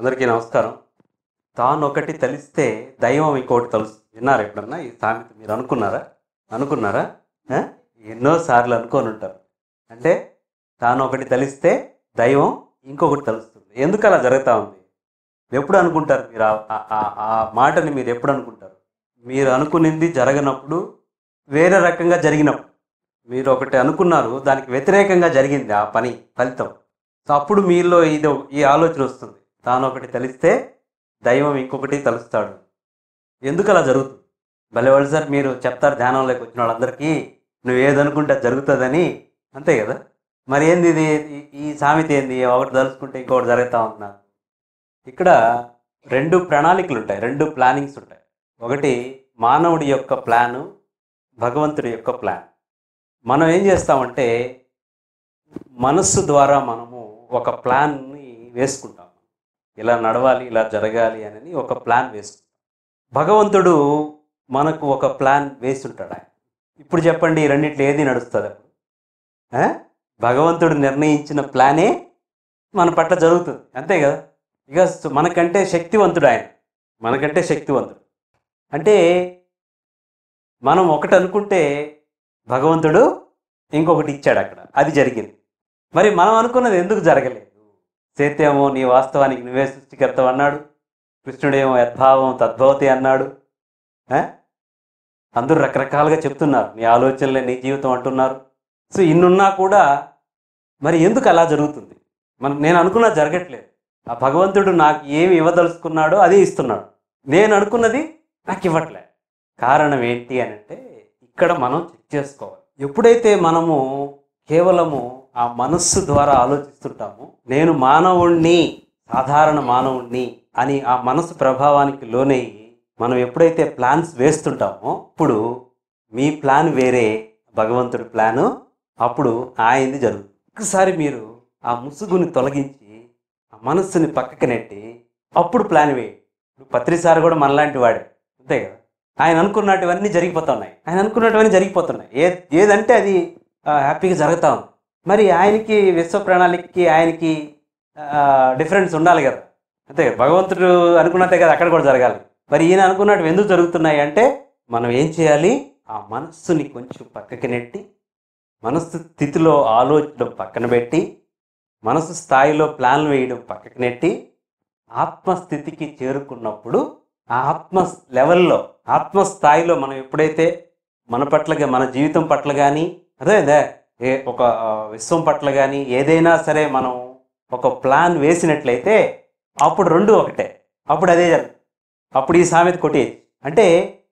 అందరికీ నమస్కారం తాను ఒకటి తలిస్తే దైవం ఇంకోటి తలుస్తుంది విన్నారా ఎప్పుడన్నా ఈ సామెత మీరు అనుకున్నారా అనుకున్నారా ఆ? ఎన్నోసార్లు అనుకొని ఉంటారు అంటే తాను ఒకటి తలిస్తే దైవం ఇంకొకటి తలుస్తుంది ఎందుకు అలా జరుగుతూ ఉంది ఎప్పుడు అనుకుంటారు మీరు ఆ- ఆ- ఆ- ఆ మాటని మీరు ఎప్పుడు అనుకుంటారు మీరు అనుకునింది జరగనప్పుడు వేరే రకంగా జరిగినప్పుడు మీరు ఒకటి అనుకున్నారు దానికి వ్యతిరేకంగా జరిగింది ఆ పని ఫలితం సో అప్పుడు మీలో ఇది ఈ ఆలోచన వస్తుంది తాను ఒకటి తలిస్తే దైవం ఇంకొకటి తలుస్తాడు ఎందుకు అలా జరుగుతుంది భలేవాళ్ళు సార్ మీరు చెప్తారు ధ్యానంలోకి వచ్చిన వాళ్ళందరికీ నువ్వు ఏదనుకుంటే అది జరుగుతుందని అంతే కదా మరి ఏంది ఇది ఈ- ఈ సామెత ఏంది ఒకటి తలుచుకుంటే ఇంకొకటి జరుగుతూ ఉంటున్నారు ఇక్కడ రెండు ప్రణాళికలు ఉంటాయి రెండు ప్లానింగ్స్ ఉంటాయి ఒకటి మానవుడి యొక్క ప్లాను భగవంతుడి యొక్క ప్లాన్ మనం ఏం చేస్తామంటే మనస్సు ద్వారా మనము ఒక ప్లాన్ని వేసుకుంటాం ఇలా నడవాలి ఇలా జరగాలి అని ఒక ప్లాన్ వేసుకుంటాం భగవంతుడు మనకు ఒక ప్లాన్ వేసి ఉంటాడు ఆయన ఇప్పుడు చెప్పండి ఈ రెండిట్లో ఏది నడుస్తుంది అప్పుడు ఆ? భగవంతుడు నిర్ణయించిన ప్లానే మన పట్ల జరుగుతుంది అంతే కదా ఇక స- మనకంటే శక్తివంతుడు ఆయన మనకంటే శక్తివంతుడు అంటే మనం ఒకటి అనుకుంటే భగవంతుడు ఇంకొకటి ఇచ్చాడు అక్కడ అది జరిగింది మరి మనం అనుకున్నది ఎందుకు జరగలేదు సేత్యమో నీ వాస్తవానికి నువ్వే సృష్టికర్త అన్నాడు కృష్ణుడేమో యద్భావం తద్భవతి అన్నాడు ఆ? అందరూ రకరకాలుగా చెప్తున్నారు నీ ఆలోచనలే నీ జీవితం అంటున్నారు సో ఇన్నున్నా కూడా మరి ఎందుకు అలా జరుగుతుంది మన నేను అనుకున్నది జరగట్లేదు ఆ భగవంతుడు నాకు ఏమి ఇవ్వదలుచుకున్నాడో అదే ఇస్తున్నాడు నేను అనుకున్నది నాకు ఇవ్వట్లే కారణం ఏంటి అని అంటే ఇక్కడ మనం చెక్ చేసుకోవాలి ఎప్పుడైతే మనము కేవలము ఆ మనస్సు ద్వారా ఆలోచిస్తుంటామో నేను మానవుణ్ణి సాధారణ మానవుణ్ణి అని ఆ మనసు ప్రభావానికి లోనయ్యి మనం ఎప్పుడైతే ప్లాన్స్ వేస్తుంటామో ఇప్పుడు మీ ప్లాన్ వేరే భగవంతుడి ప్లాను అప్పుడు ఆయనది జరుగుతుంది ఒకసారి మీరు ఆ ముసుగుని తొలగించి ఆ మనస్సుని పక్కకి నెట్టి అప్పుడు ప్లాన్ వేయండి పత్రిసారి కూడా మనలాంటి వాడే అంతే కదా ఆయన అనుకున్నటువన్నీ జరిగిపోతున్నాయి ఆయన అనుకున్నటువన్నీ జరిగిపోతున్నాయి ఏ ఏదంటే అది ఆ, హ్యాపీగా జరుగుతా ఉంది మరి ఆయనకి విశ్వ ప్రణాళికకి ఆయనకి డిఫరెన్స్ ఉండాలి కదా అంతే కదా భగవంతుడు అనుకున్నట్టే కదా అక్కడ కూడా జరగాలి మరి ఈయన అనుకున్నట్టు ఎందుకు జరుగుతున్నాయి అంటే మనం ఏం చేయాలి ఆ మనస్సుని కొంచెం పక్కకి నెట్టి మనస్సు స్థితిలో ఆలోచన పక్కన పెట్టి మనసు స్థాయిలో ప్లాన్లు వేయడం పక్కకి నెట్టి ఆత్మస్థితికి చేరుకున్నప్పుడు ఆ ఆత్మ లెవెల్లో ఆత్మ స్థాయిలో మనం ఎప్పుడైతే మన పట్ల మన జీవితం పట్ల కానీ అదే అదే ఏ ఒక ఆ, విశ్వం పట్ల కానీ ఏదైనా సరే మనం ఒక ప్లాన్ వేసినట్లయితే అప్పుడు రెండు ఒకటే అప్పుడు అదే జరుగుతుంది అప్పుడు ఈ సామెత కొట్టి అంటే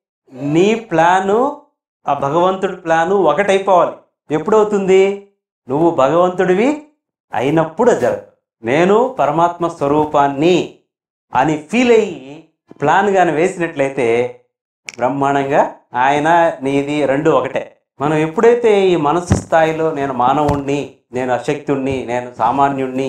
నీ ప్లాను ఆ భగవంతుడి ప్లాను ఒకటైపోవాలి ఎప్పుడవుతుంది నువ్వు భగవంతుడివి అయినప్పుడు అది జరగదు నేను పరమాత్మ స్వరూపాన్ని అని ఫీల్ అయ్యి ప్లాన్ కానీ వేసినట్లయితే బ్రహ్మాండంగా ఆయన నీది రెండు ఒకటే మనం ఎప్పుడైతే ఈ మనసు స్థాయిలో నేను మానవుణ్ణి నేను అశక్తుణ్ణి నేను సామాన్యుణ్ణి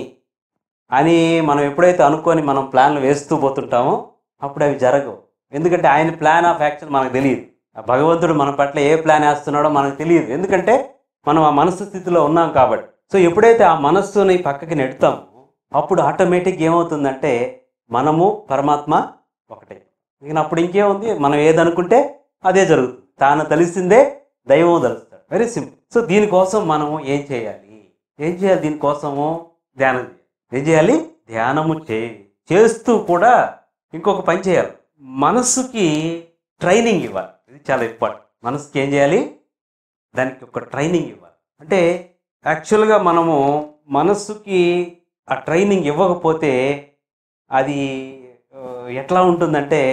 అని మనం ఎప్పుడైతే అనుకొని మనం ప్లాన్లు వేస్తూ పోతుంటామో అప్పుడు అవి జరగవు ఎందుకంటే ఆయన ప్లాన్ ఆఫ్ యాక్షన్ మనకు తెలియదు ఆ భగవంతుడు మన పట్ల ఏ ప్లాన్ వేస్తున్నాడో మనకు తెలియదు ఎందుకంటే మనం ఆ మనసు స్థితిలో ఉన్నాం కాబట్టి సో ఎప్పుడైతే ఆ మనస్సుని పక్కకి నెడతామో అప్పుడు ఆటోమేటిక్ ఏమవుతుందంటే మనము పరమాత్మ ఒకటే ఇక అప్పుడు ఇంకేముంది మనం ఏదనుకుంటే అదే జరుగుతుంది తాను తెలిసిందే దైవం తలుస్తాడు వెరీ సింపుల్ సో దీనికోసం మనము ఏం చేయాలి ఏం చేయాలి దీనికోసము ధ్యానం చేయాలి ఏం చేయాలి ధ్యానము చే చేస్తూ కూడా ఇంకొక పని చేయాలి మనస్సుకి ట్రైనింగ్ ఇవ్వాలి ఇది చాలా ఇంపార్టెంట్ మనసుకి ఏం చేయాలి దానికి ఒక ట్రైనింగ్ ఇవ్వాలి అంటే యాక్చువల్గా మనము మనస్సుకి ఆ ట్రైనింగ్ ఇవ్వకపోతే అది ఆ, ఎట్లా ఉంటుందంటే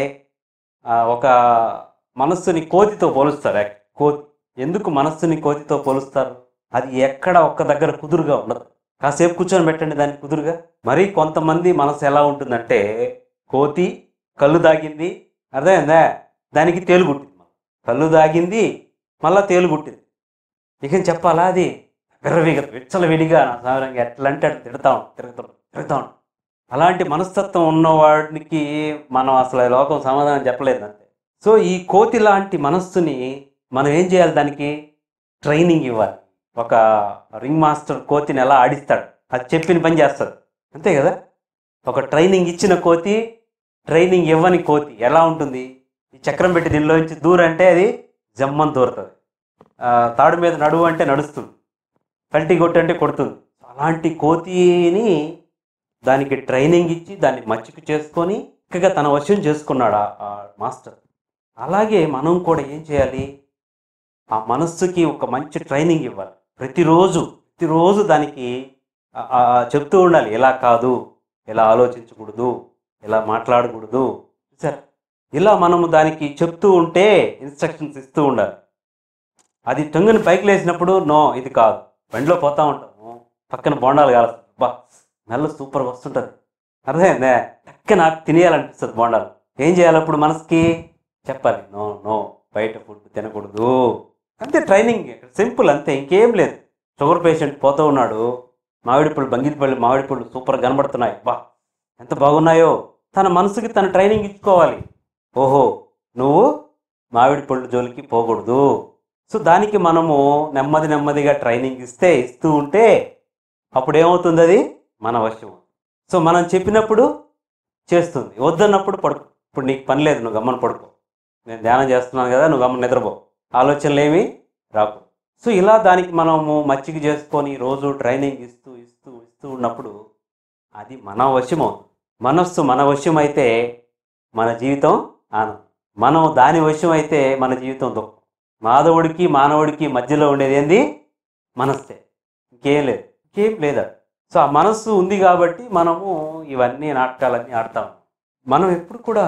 ఆ, ఒక మనస్సుని కోతితో పోలుస్తారు యాక్- కోతి ఎందుకు మనస్సుని కోతితో పోలుస్తారు అది ఎక్కడ ఒక్క దగ్గర కుదురుగా ఉండదు కాసేపు కూర్చొని పెట్టండి దాన్ని కుదురుగా మరి కొంతమంది మనసు ఎలా ఉంటుందంటే కోతి కళ్ళు దాగింది అర్థమైందా దానికి తేలు కుట్టింది మళ్ళా. కళ్ళు దాగింది మళ్ళా తేలు కుట్టింది ఇక చెప్పాలా అది విర్రవీగ విచ్చల విడిగా నా సాధారణంగా ఎట్లా అంటే అట్లా తిడతా ఉంటాం తిరుగుతాం తిరుగుతా ఉంటాం అలాంటి మనస్తత్వం ఉన్నవాడికి మనం అసలు ఈ లోకం సమాధానం చెప్పలేదు అంతే సో ఈ కోతి లాంటి మనస్సుని మనం ఏం చేయాలి దానికి ట్రైనింగ్ ఇవ్వాలి ఒక రింగ్ మాస్టర్ కోతిని ఎలా ఆడిస్తాడు అది చెప్పిన పని చేస్తుంది అంతే కదా ఒక ట్రైనింగ్ ఇచ్చిన కోతి ట్రైనింగ్ ఇవ్వని కోతి ఎలా ఉంటుంది ఈ చక్రం పెట్టి దీనిలోంచి దూరంటే అది జమ్మని దూరుతుంది ఆ, తాడు మీద నడువు అంటే నడుస్తుంది కల్టి కొట్టు అంటే కొడుతుంది అలాంటి కోతిని దానికి ట్రైనింగ్ ఇచ్చి దాన్ని మచ్చిక చేసుకొని చక్కగా తన వశం చేసుకున్నాడు ఆ- ఆ మాస్టర్ అలాగే మనం కూడా ఏం చేయాలి ఆ మనస్సుకి ఒక మంచి ట్రైనింగ్ ఇవ్వాలి ప్రతిరోజు ప్రతిరోజు దానికి ఆ- ఆ చెప్తూ ఉండాలి ఎలా కాదు ఎలా ఆలోచించకూడదు ఎలా మాట్లాడకూడదు సరే ఇలా మనము దానికి చెప్తూ ఉంటే ఇన్స్ట్రక్షన్స్ ఇస్తూ ఉండాలి అది టొంగుని పైకి లేచినప్పుడు నో ఇది కాదు బండిలో పోతా ఉంటాము పక్కన బోండాలు కాలుస్తుంది బా మెల్ల సూపర్ వస్తుంటుంది అర్థమైందే టక్క నాకు తినేయాలనిపిస్తుంది బోండాలు ఏం చేయాలి అప్పుడు మనసుకి చెప్పాలి నో నో బయట ఫుడ్ తినకూడదు అంతే ట్రైనింగ్ సింపుల్ అంతే ఇంకేం లేదు షుగర్ పేషెంట్ పోతూ ఉన్నాడు మామిడి పళ్ళు బంగిలిపల్లి మామిడి పళ్ళు సూపర్ కనబడుతున్నాయి బా ఎంత బాగున్నాయో తన మనసుకి తన ట్రైనింగ్ ఇచ్చుకోవాలి ఓహో నువ్వు మామిడి పళ్ళు జోలికి పోకూడదు సో దానికి మనము నెమ్మది నెమ్మదిగా ట్రైనింగ్ ఇస్తే ఇస్తూ ఉంటే అప్పుడు ఏమవుతుంది అది మన వశం సో మనం చెప్పినప్పుడు చేస్తుంది వద్దన్నప్పుడు పడుకో ఇప్పుడు నీకు పని లేదు నువ్వు గమ్మని పడుకో నేను ధ్యానం చేస్తున్నాను కదా నువ్వు గమ్మని నిద్రపో ఆలోచనలు ఏమి రాకు సో ఇలా దానికి మనము మచ్చిక చేసుకొని రోజు ట్రైనింగ్ ఇస్తూ ఇస్తూ ఇస్తూ ఉన్నప్పుడు అది మన వశం అవుతుంది మనస్సు మన వశం అయితే మన జీవితం ఆనందం మనం దాని వశం అయితే మన జీవితం దుఃఖం మాధవుడికి మానవుడికి మధ్యలో ఉండేది ఏంది మనస్సే ఇంకేం లేదు ఇంకేం లేదా సో ఆ మనస్సు ఉంది కాబట్టి మనము ఇవన్నీ నాటకాలన్నీ ఆడతాం మనం ఎప్పుడు కూడా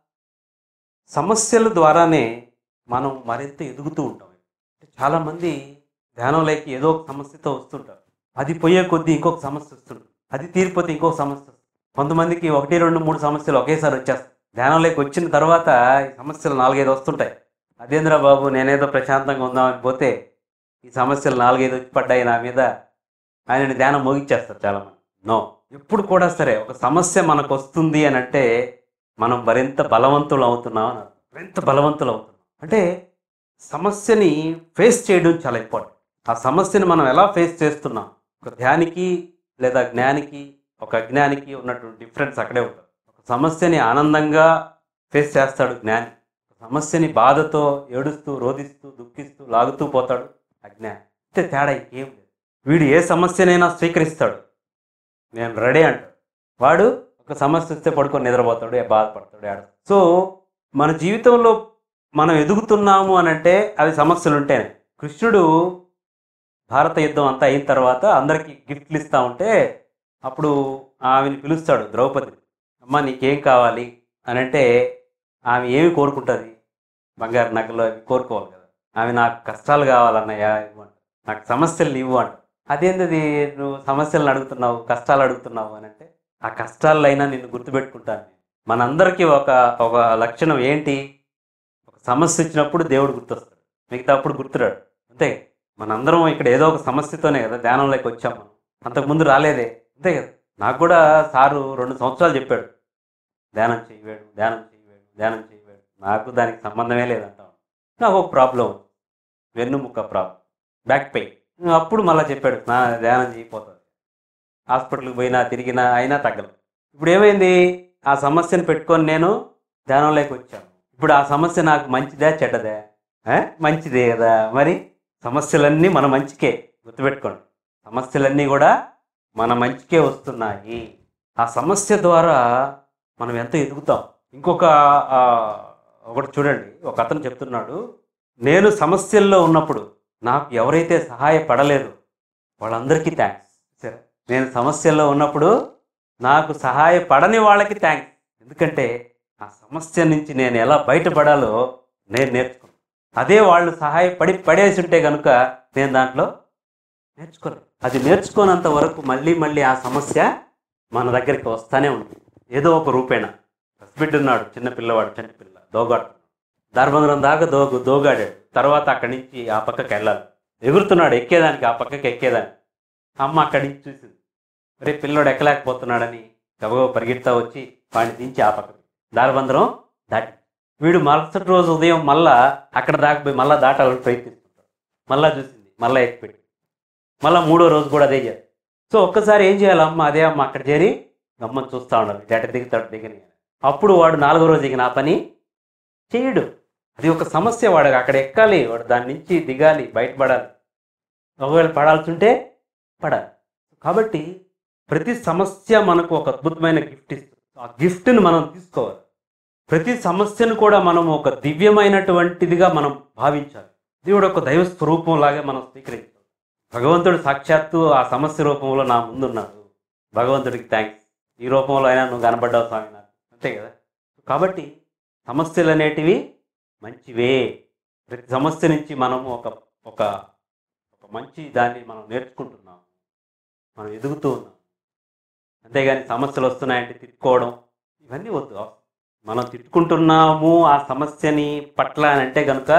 సమస్యల ద్వారానే మనం మరింత ఎదుగుతూ ఉంటాం చాలామంది ధ్యానంలోకి ఏదో ఒక సమస్యతో వస్తుంటారు అది పోయే కొద్దీ ఇంకొక సమస్య వస్తుంది అది తీరిపోతే ఇంకొక సమస్య వస్తుంది కొంతమందికి ఒకటి రెండు మూడు సమస్యలు ఒకేసారి వచ్చేస్తాయి ధ్యానంలోకి వచ్చిన తర్వాత ఈ సమస్యలు నాలుగైదు వస్తుంటాయి అదేంద్రా బాబు నేనేదో ప్రశాంతంగా ఉందామని పోతే ఈ సమస్యలు నాలుగైదు వచ్చి పడ్డాయి నా మీద ఆయనని ధ్యానం మోగించేస్తారు చాలామంది నో ఎప్పుడు కూడా సరే ఒక సమస్య మనకు వస్తుంది అని అంటే మనం మరింత బలవంతులు అవుతున్నాం అని అర్థం. మరింత బలవంతులు అవుతున్నాం అంటే సమస్యని ఫేస్ చేయడం చాలా ఇంపార్టెంట్ ఆ సమస్యని మనం ఎలా ఫేస్ చేస్తున్నాం ఒక ధ్యానికి లేదా జ్ఞానికి ఒక అజ్ఞానికి ఉన్నటువంటి డిఫరెన్స్ అక్కడే ఉంటుంది ఒక సమస్యని ఆనందంగా ఫేస్ చేస్తాడు జ్ఞాని ఒక సమస్యని బాధతో ఏడుస్తూ రోధిస్తూ దుఃఖిస్తూ లాగుతూ పోతాడు అజ్ఞాని అంతే తేడా ఇంకేం లేదు వీడు ఏ సమస్యనైనా స్వీకరిస్తాడు నేను రెడీ అంటాడు వాడు ఒక సమస్య వస్తే పడుకొని నిద్రపోతాడు ఏ బాధపడతాడు ఏడు సో మన జీవితంలో మనం ఎదుగుతున్నాము అని అంటే అవి సమస్యలు ఉంటేనే కృష్ణుడు భారత యుద్ధం అంతా అయిన తర్వాత అందరికీ గిఫ్ట్లు ఇస్తూ ఉంటే అప్పుడు ఆమెని పిలుస్తాడు ద్రౌపది అమ్మ నీకేం కావాలి అని అంటే ఆమె ఏమి కోరుకుంటుంది బంగారు నగలు అవి కోరుకోవాలి కదా ఆమె నాకు కష్టాలు కావాలన్నయ్య ఇవ్వండి నాకు సమస్యలు ఇవ్వు అంట అదేంటది నువ్వు సమస్యలను అడుగుతున్నావు కష్టాలు అడుగుతున్నావు అని అంటే ఆ కష్టాలైనా నిన్ను గుర్తుపెట్టుకుంటాను నేను. మనందరికీ ఒక ఒక లక్షణం ఏంటి ఒక సమస్య వచ్చినప్పుడు దేవుడు గుర్తొస్తాడు మిగతా అప్పుడు గుర్తురాడు అంతే మనందరం ఇక్కడ ఏదో ఒక సమస్యతోనే కదా ధ్యానంలోకి వచ్చాం మనం అంతకుముందు రాలేదే అంతే కదా నాకు కూడా సారు రెండు సంవత్సరాలు చెప్పాడు ధ్యానం చేయవేడు ధ్యానం చేయవేడు ధ్యానం చేయవేడు నాకు దానికి సంబంధమే లేదంటాం నాకు ఒక ప్రాబ్లం వెన్నుముక్క ప్రాబ్లం బ్యాక్ పెయిన్ అప్పుడు మళ్ళీ చెప్పాడు నా ధ్యానం చేయకపోతుంది హాస్పిటల్కి పోయినా తిరిగినా అయినా తగ్గలేదు ఇప్పుడు ఏమైంది ఆ సమస్యను పెట్టుకొని నేను ధ్యానంలోకి వచ్చాను ఇప్పుడు ఆ సమస్య నాకు మంచిదా చెడ్డదా ఆ? మంచిదే కదా మరి సమస్యలన్నీ మన మంచికే గుర్తుపెట్టుకోండి సమస్యలన్నీ కూడా మన మంచికే వస్తున్నాయి ఆ సమస్య ద్వారా మనం ఎంత ఎదుగుతాం ఇంకొక ఆ, ఒకటి చూడండి ఒక అతను చెప్తున్నాడు నేను సమస్యల్లో ఉన్నప్పుడు నాకు ఎవరైతే సహాయపడలేదు వాళ్ళందరికీ థ్యాంక్స్ సరే నేను సమస్యల్లో ఉన్నప్పుడు నాకు సహాయపడని వాళ్ళకి థ్యాంక్స్ ఎందుకంటే ఆ సమస్య నుంచి నేను ఎలా బయటపడాలో నేను నేర్చుకున్నాను అదే వాళ్ళు సహాయపడి పడేసి ఉంటే కనుక నేను దాంట్లో నేర్చుకోలేదు అది నేర్చుకోనంత వరకు మళ్ళీ మళ్ళీ ఆ సమస్య మన దగ్గరికి వస్తానే ఉంటుంది ఏదో ఒక రూపేణ బిడ్డ ఉన్నాడు చిన్న పిల్లవాడు చంటి పిల్ల దోగాడు దార్బంధనం దాకా దోగు దోగాడాడు తర్వాత అక్కడి నుంచి ఆ పక్కకి వెళ్ళాలి ఎగురుతున్నాడు ఎక్కేదానికి ఆ పక్కకి ఎక్కేదానికి అమ్మ అక్కడి నుంచి చూసింది రే పిల్లోడు ఎక్కలేకపోతున్నాడని గబగబ పరిగెత్తా వచ్చి వాడిని దించి ఆ పక్కకి దారబంధనం దాటి వీడు మరుసటి రోజు ఉదయం మళ్ళా అక్కడ దాకపోయి మళ్ళా దాటాలని ప్రయత్నిస్తుంటాడు మళ్ళా చూసింది మళ్ళా ఎక్కిపెట్టి మళ్ళా మూడో రోజు కూడా అదే చేయాలి సో ఒక్కసారి ఏం చేయాలి అమ్మ అదే అమ్మ అక్కడ చేరి గమ్మని చూస్తూ ఉండాలి డేట దిగుతాడు దిగని అప్పుడు వాడు నాలుగో రోజు ఇక నా పని చేయడు అది ఒక సమస్య వాడు అక్కడ ఎక్కాలి వాడు దాని నుంచి దిగాలి బయటపడాలి ఒకవేళ పడాల్సి ఉంటే పడాలి కాబట్టి ప్రతి సమస్య మనకు ఒక అద్భుతమైన గిఫ్ట్ ఇస్తుంది ఆ గిఫ్ట్ని మనం తీసుకోవాలి ప్రతి సమస్యను కూడా మనం ఒక దివ్యమైనటువంటిదిగా మనం భావించాలి దేవుడు ఒక దైవ స్వరూపం లాగా మనం స్వీకరించాలి భగవంతుడు సాక్షాత్తు ఆ సమస్య రూపంలో నా ముందున్నాడు భగవంతుడికి థ్యాంక్స్ ఈ రూపంలో అయినా నువ్వు కనబడ్డావు స్వామి నాకు అంతే కదా కాబట్టి సమస్యలు అనేటివి మంచివే ప్రతి సమస్య నుంచి మనము ఒక ఒక ఒక మంచి దాన్ని మనం నేర్చుకుంటున్నాం మనం ఎదుగుతూ ఉన్నాం అంతేగాని సమస్యలు వస్తున్నాయంటే తిట్టుకోవడం ఇవన్నీ వద్దు మనం తిట్టుకుంటున్నాము ఆ సమస్యని పట్ల అని అంటే కనుక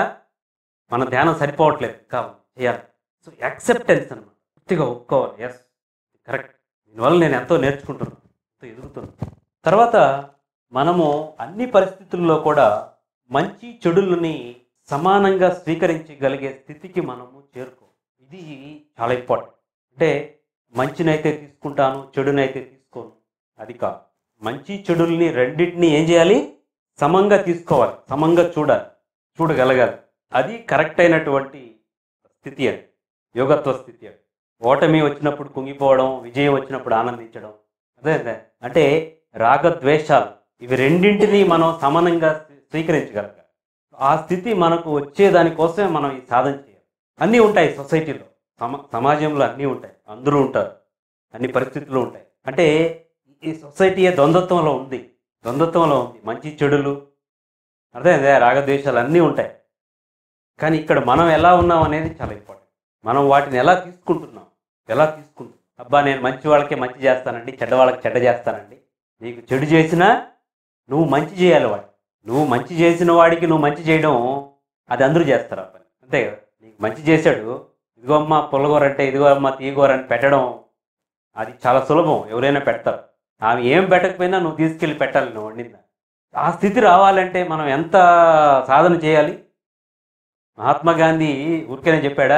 మన ధ్యానం సరిపోవట్లేదు ఇంకా చేయాలి సో యాక్సెప్టెన్స్ అనమాట పూర్తిగా ఒప్పుకోవాలి ఎస్ కరెక్ట్ దీనివల్ల నేను ఎంతో నేర్చుకుంటున్నాను ఎంతో ఎదుగుతున్నాను తర్వాత మనము అన్ని పరిస్థితుల్లో కూడా మంచి చెడులని సమానంగా స్వీకరించగలిగే స్థితికి మనము చేరుకో ఇది చాలా ఇంపార్టెంట్ అంటే మంచినైతే తీసుకుంటాను చెడునైతే తీసుకోను అది కాదు మంచి చెడుల్ని రెండింటిని ఏం చేయాలి సమంగా తీసుకోవాలి సమంగా చూడాలి చూడగలగాలి అది కరెక్ట్ అయినటువంటి స్థితి అది యోగత్వ స్థితి అది ఓటమి వచ్చినప్పుడు కుంగిపోవడం విజయం వచ్చినప్పుడు ఆనందించడం అదే అదే అంటే రాగద్వేషాలు ఇవి రెండింటినీ మనం సమానంగా స్వీ- స్వీకరించగలగాలి ఆ స్థితి మనకు వచ్చేదానికోసమే మనం ఈ సాధన చేయాలి అన్నీ ఉంటాయి సొసైటీలో సమ సమాజంలో అన్నీ ఉంటాయి అందరూ ఉంటారు అన్ని పరిస్థితులు ఉంటాయి అంటే ఈ సొసైటీ ద్వంద్వత్వంలో ఉంది ద్వంద్వత్వంలో ఉంది మంచి చెడులు అదే అదే రాగద్వేషాలు అన్నీ ఉంటాయి కానీ ఇక్కడ మనం ఎలా ఉన్నాం అనేది చాలా ఇంపార్టెంట్ మనం వాటిని ఎలా తీసుకుంటున్నాం ఎలా తీసుకుంటున్నాం అబ్బా నేను మంచి వాళ్ళకే మంచి చేస్తానండి చెడ్డ వాళ్ళకి చెడ్డ చేస్తానండి నీకు చెడు చేసినా నువ్వు మంచి చేయాలి వాడు నువ్వు మంచి చేసిన వాడికి నువ్వు మంచి చేయడం అది అందరూ చేస్తారు ఆ పని అంతే కదా నీకు మంచి చేశాడు ఇదిగో అమ్మ పుల్లగూర అంటే ఇదిగో అమ్మ తీయగూర అని పెట్టడం అది చాలా సులభం ఎవరైనా పెడతారు ఆమె ఏం పెట్టకపోయినా నువ్వు తీసుకెళ్ళి పెట్టాలి నువ్వు వండిందా ఆ స్థితి రావాలంటే మనం ఎంత సాధన చేయాలి మహాత్మా గాంధీ ఊరికేనే చెప్పాడా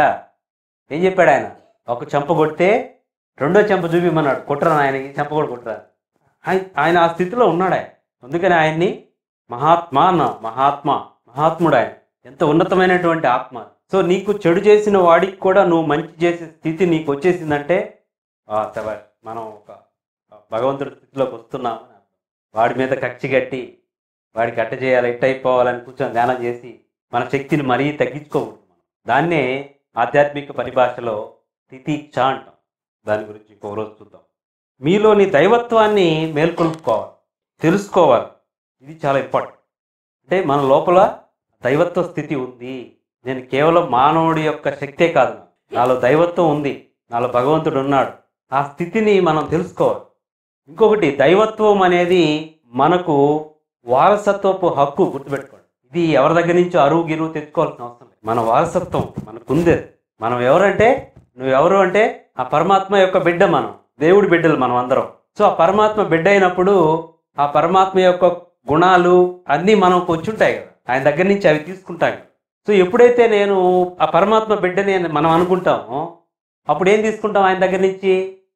ఏం చెప్పాడు ఆయన ఒక చెంప కొడితే రెండో చెంప చూపిమన్నాడు కుట్రను ఆయనకి చెంప కూడా కుట్రా ఆయన ఆయన ఆ స్థితిలో ఉన్నాడు ఆయన అందుకని ఆయన్ని మహాత్మా అన్న మహాత్మా మహాత్ముడు ఆయన ఎంత ఉన్నతమైనటువంటి ఆత్మ సో నీకు చెడు చేసిన వాడికి కూడా నువ్వు మంచి చేసే స్థితి నీకు వచ్చేసిందంటే ఆ, శభాష్. మనం ఒక భగవంతుడి స్థితిలోకి వస్తున్నాము అని అర్థం. వాడి మీద కక్షి కట్టి వాడికి అట్ట చేయాలి ఇట్ట అయిపోవాలని కూర్చొని ధ్యానం చేసి మన శక్తిని మరీ తగ్గించుకోకూడదు మనం దాన్నే ఆధ్యాత్మిక పరిభాషలో తితీక్ష అంటాం దాని గురించి ఇంకో రోజు చూద్దాం మీలోని దైవత్వాన్ని మేల్కొల్పుకోవాలి తెలుసుకోవాలి ఇది చాలా ఇంపార్టెంట్ అంటే మన లోపల దైవత్వ స్థితి ఉంది నేను కేవలం మానవుడి యొక్క శక్తే కాదు నాలో దైవత్వం ఉంది నాలో భగవంతుడు ఉన్నాడు ఆ స్థితిని మనం తెలుసుకోవాలి ఇంకొకటి దైవత్వం అనేది మనకు వారసత్వపు హక్కు గుర్తుపెట్టుకోండి ఇది ఎవరి దగ్గర నుంచో అరువు గిరువు తెచ్చుకోవాల్సిన అవసరం లేదు మన వారసత్వం మనకుంది అది. మనం ఎవరంటే నువ్వు ఎవరు అంటే ఆ పరమాత్మ యొక్క బిడ్డ మనం దేవుడి బిడ్డలు మనం అందరం సో ఆ పరమాత్మ బిడ్డ అయినప్పుడు ఆ పరమాత్మ యొక్క గుణాలు అన్నీ మనకు వచ్చుంటాయి కదా ఆయన దగ్గర నుంచి అవి తీసుకుంటాం కదా సో ఎప్పుడైతే నేను ఆ పరమాత్మ బిడ్డని అని మనం అనుకుంటామో అప్పుడు ఏం తీసుకుంటాం ఆయన దగ్గర నుంచి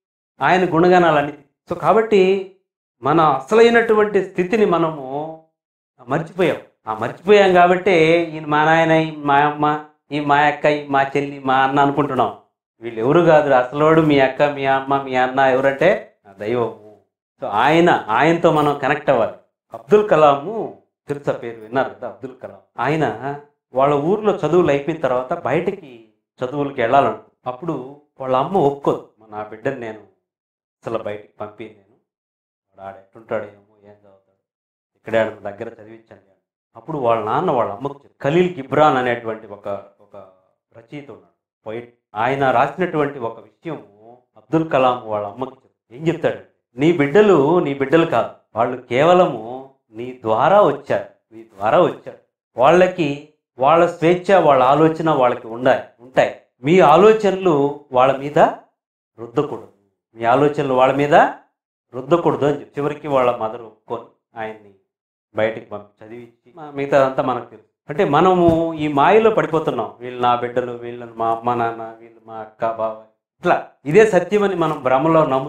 ఆయన గుణగణాలన్నీ సో కాబట్టి మన అసలైనటువంటి స్థితిని మనము మర్చిపోయాం ఆ మర్చిపోయాం కాబట్టి ఈయన మా నాయన ఈ మా అమ్మ ఈ మా అక్క ఈ మా చెల్లి మా అన్న అనుకుంటున్నాం వీళ్ళు ఎవరు కాదు అసలోడు మీ అక్క మీ అమ్మ మీ అన్న ఎవరంటే ఆ దైవము సో ఆయన ఆయనతో మనం కనెక్ట్ అవ్వాలి అబ్దుల్ కలాము తెలుసా పేరు విన్నారు కదా అబ్దుల్ కలాం ఆయన వాళ్ళ ఊర్లో చదువులు అయిపోయిన తర్వాత బయటికి చదువులకి వెళ్ళాలను అప్పుడు వాళ్ళ అమ్మ ఒప్పుకోదు "మా నా బిడ్డని నేను అసలు బయటికి పంపి నేను వాడు ఆడ ఎట్టుంటాడు ఏమో ఏం చదువుతాడు ఇక్కడే ఆడ దగ్గర చదివించండి అని. అప్పుడు వాళ్ళ నాన్న వాళ్ళ అమ్మకు చెప్పాడు. ఖలీల్ గిబ్రాన్ అనేటువంటి ఒక ఒక రచయిత ఉన్నాడు పోయిట్ ఆయన రాసినటువంటి ఒక విషయం అబ్దుల్ కలాం వాళ్ళ అమ్మకి చెప్పాడు. ఏం చెప్తాడు నీ బిడ్డలు నీ బిడ్డలు కాదు వాళ్ళు కేవలము నీ ద్వారా వచ్చారు నీ ద్వారా వచ్చారు వాళ్ళకి వాళ్ళ స్వేచ్ఛ వాళ్ళ ఆలోచన వాళ్ళకి ఉండాలి ఉంటాయి మీ ఆలోచనలు వాళ్ళ మీద రుద్దకూడదు మీ ఆలోచనలు వాళ్ళ మీద రుద్దకూడదు అని చెప్పి చివరికి వాళ్ళ మదర్ ఒప్పుకొని ఆయన్ని బయటికి పంపి చదివించి మా మిగతాదంతా మనకు తెలుసు అంటే మనము ఈ మాయలో పడిపోతున్నాం వీళ్ళు నా బిడ్డలు వీళ్ళు మా అమ్మ నాన్న వీళ్ళు మా అక్క బావ ఇట్లా ఇదే సత్యమని మనం భ్రమలో నమ్ముతున్నాం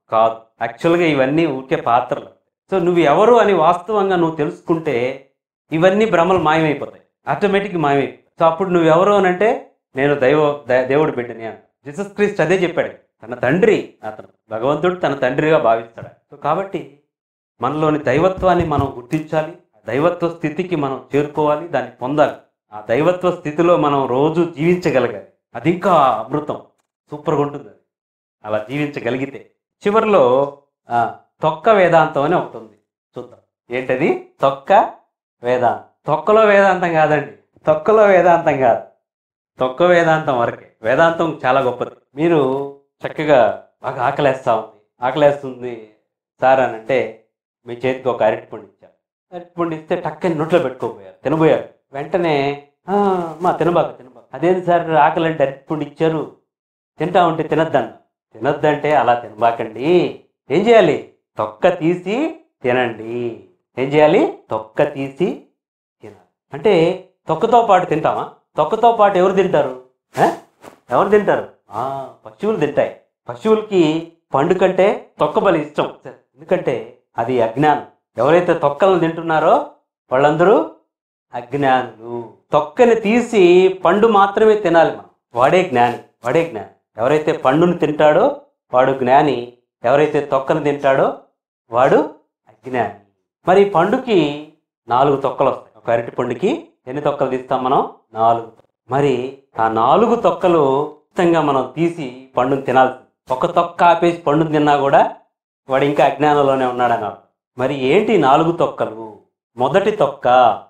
కాదు యాక్చువల్గా ఇవన్నీ ఊరికే పాత్రలు సో నువ్వు ఎవరు అని వాస్తవంగా నువ్వు తెలుసుకుంటే ఇవన్నీ భ్రమలు మాయమైపోతాయి ఆటోమేటిక్ మాయమైపోతాయి సో అప్పుడు నువ్వు ఎవరు అని అంటే నేను దైవ ద- దేవుడి బిడ్డని అని జీసస్ క్రీస్ట్ అదే చెప్పాడు తన తండ్రి అతను భగవంతుడు తన తండ్రిగా భావిస్తాడు సో కాబట్టి మనలోని దైవత్వాన్ని మనం గుర్తించాలి ఆ దైవత్వ స్థితికి మనం చేరుకోవాలి దాన్ని పొందాలి ఆ దైవత్వ స్థితిలో మనం రోజు జీవించగలగాలి అది ఇంకా అమృతం సూపర్గా ఉంటుంది అది అలా జీవించగలిగితే చివరిలో ఆ, తొక్క వేదాంతం అని ఒకటి ఉంది చూద్దాం ఏంటది తొక్క వేదాంతం తొక్కలో వేదాంతం కాదండి తొక్కలో వేదాంతం కాదు తొక్క వేదాంతం వరకే వేదాంతం చాలా గొప్పది మీరు చక్కగా బాగా ఆకలేస్తా ఉంది ఆకలేస్తుంది సార్ అని అంటే మీ చేతికి ఒక అరటిపండు ఇచ్చారు అరటిపండు ఇస్తే టక్కని నోట్లో పెట్టుకోపోయారు తినబోయారు వెంటనే "ఆ, మా తినబాక తినబాక అదేంటి సార్ ఆకలి అంటే అరటిపండు ఇచ్చారు తింటా ఉంటే తినద్దన్న తినొద్దంటే అలా తినబాకండి ఏం చేయాలి తొక్క తీసి తినండి ఏం చేయాలి తొక్క తీసి తినాలి అంటే తొక్కతో పాటు తింటామా తొక్కతో పాటు ఎవరు తింటారు ఆ? ఎవరు తింటారు ఆ, పశువులు తింటాయి పశువులకి పండు కంటే తొక్క బలి ఇష్టం ఎందుకంటే అది అజ్ఞానం ఎవరైతే తొక్కలను తింటున్నారో వాళ్ళందరూ అజ్ఞానులు తొక్కని తీసి పండు మాత్రమే తినాలి మనం వాడే జ్ఞాని వాడే జ్ఞాని ఎవరైతే పండును తింటాడో వాడు జ్ఞాని ఎవరైతే తొక్కను తింటాడో వాడు అజ్ఞాని మరి ఈ పండుకి నాలుగు తొక్కలు వస్తాయి ఒక అరటి పండుకి ఎన్ని తొక్కలు తీస్తాం మనం నాలుగు మరి ఆ నాలుగు తొక్కలు ఇష్టంగా మనం తీసి పండును తినాల్సింది ఒక తొక్క ఆపేసి పండును తిన్నా కూడా వాడు ఇంకా అజ్ఞానంలోనే ఉన్నాడని అర్థం మరి ఏంటి ఈ నాలుగు తొక్కలు మొదటి తొక్క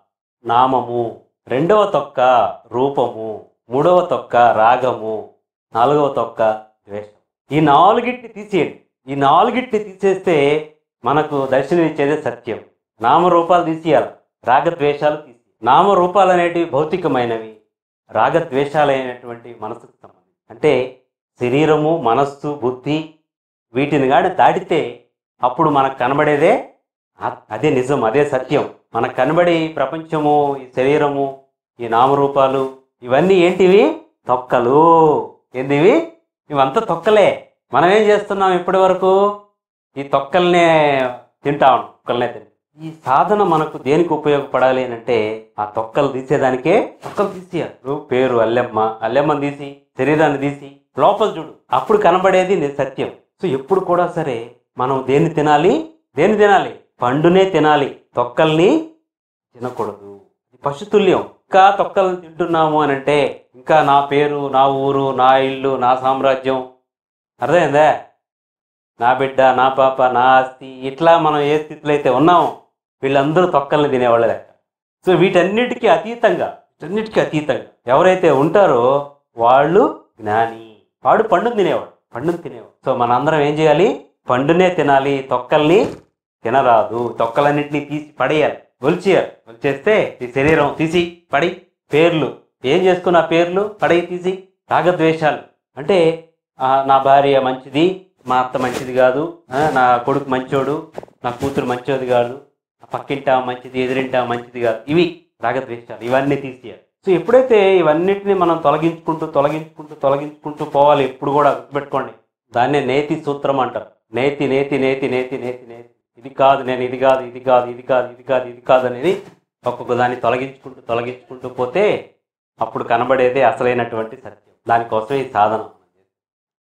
నామము రెండవ తొక్క రూపము మూడవ తొక్క రాగము నాలుగవ తొక్క ద్వేషం ఈ నాలుగిటిని తీసేయండి ఈ నాలుగిటిని తీసేస్తే మనకు దర్శనం ఇచ్చేదే సత్యం నామరూపాలు తీసేయాలి రాగద్వేషాలు తీసి నామరూపాలు అనేటివి భౌతికమైనవి రాగద్వేషాలైనటువంటి మనసుకు సంబంధించి అంటే శరీరము మనస్సు బుద్ధి వీటిని కానీ దాటితే అప్పుడు మనకు కనబడేదే ఆ- అదే నిజం అదే సత్యం మనకు కనబడే ఈ ప్రపంచము ఈ శరీరము ఈ నామరూపాలు ఇవన్నీ ఏంటివి తొక్కలు ఏంటివి ఇవంతా తొక్కలే మనం ఏం చేస్తున్నాం ఇప్పటి వరకు ఈ తొక్కల్నే తింటాం తొక్కలనే తింటాం ఈ సాధన మనకు దేనికి ఉపయోగపడాలి అని అంటే ఆ తొక్కలు తీసేదానికే తొక్కలు తీసేయాలి ఇప్పుడు పేరు అల్లెమ్మ అల్లెమ్మని తీసి శరీరాన్ని తీసి లోపల చూడు అప్పుడు కనబడేది ని- సత్యం సో ఎప్పుడు కూడా సరే మనం దేన్ని తినాలి దేన్ని తినాలి పండునే తినాలి తొక్కల్ని తినకూడదు ఇది పశుతుల్యం ఇంకా తొక్కలను తింటున్నాము అని అంటే ఇంకా నా పేరు నా ఊరు నా ఇల్లు నా సామ్రాజ్యం అర్థమైందా నా బిడ్డ నా పాప నా ఆస్తి ఇట్లా మనం ఏ స్థితిలో అయితే ఉన్నామో వీళ్ళందరూ తొక్కల్ని తినేవాళ్ళ లెక్క సో వీటన్నిటికీ అతీతంగా వీటన్నిటికీ అతీతంగా ఎవరైతే ఉంటారో వాళ్ళు జ్ఞాని వాడు పండును తినేవాడు పండును తినేవాడు సో మనందరం ఏం చేయాలి పండునే తినాలి తొక్కల్ని తినరాదు తొక్కలన్నింటినీ తీసి పడేయాలి ఒలిచేయాలి ఒలిచేస్తే ఈ శరీరం తీసి పడి పేర్లు ఏం చేసుకున్న పేర్లు పడయి తీసి రాగద్వేషాలు అంటే ఆ, నా భార్య మంచిది మా అత్త మంచిది కాదు ఆ, నా కొడుకు మంచోడు నా కూతురు మంచోది కాదు ఆ పక్కింటా మంచిది ఎదురింటా మంచిది కాదు ఇవి రాగద్వేషాలు ఇవన్నీ తీసేయాలి సో ఎప్పుడైతే ఇవన్నిటిని మనం తొలగించుకుంటూ తొలగించుకుంటూ తొలగించుకుంటూ పోవాలి ఎప్పుడు కూడా గుర్తుపెట్టుకోండి దాన్నే నేతి సూత్రం అంటారు నేతి నేతి నేతి నేతి నేతి నేతి ఇది కాదు నేను ఇది కాదు ఇది కాదు ఇది కాదు ఇది కాదు ఇది కాదు అనేది ఒక్కొక్క దాన్ని తొలగించుకుంటూ తొలగించుకుంటూ పోతే అప్పుడు కనబడేదే అసలైనటువంటి సత్యం దానికోసం ఈ సాధనం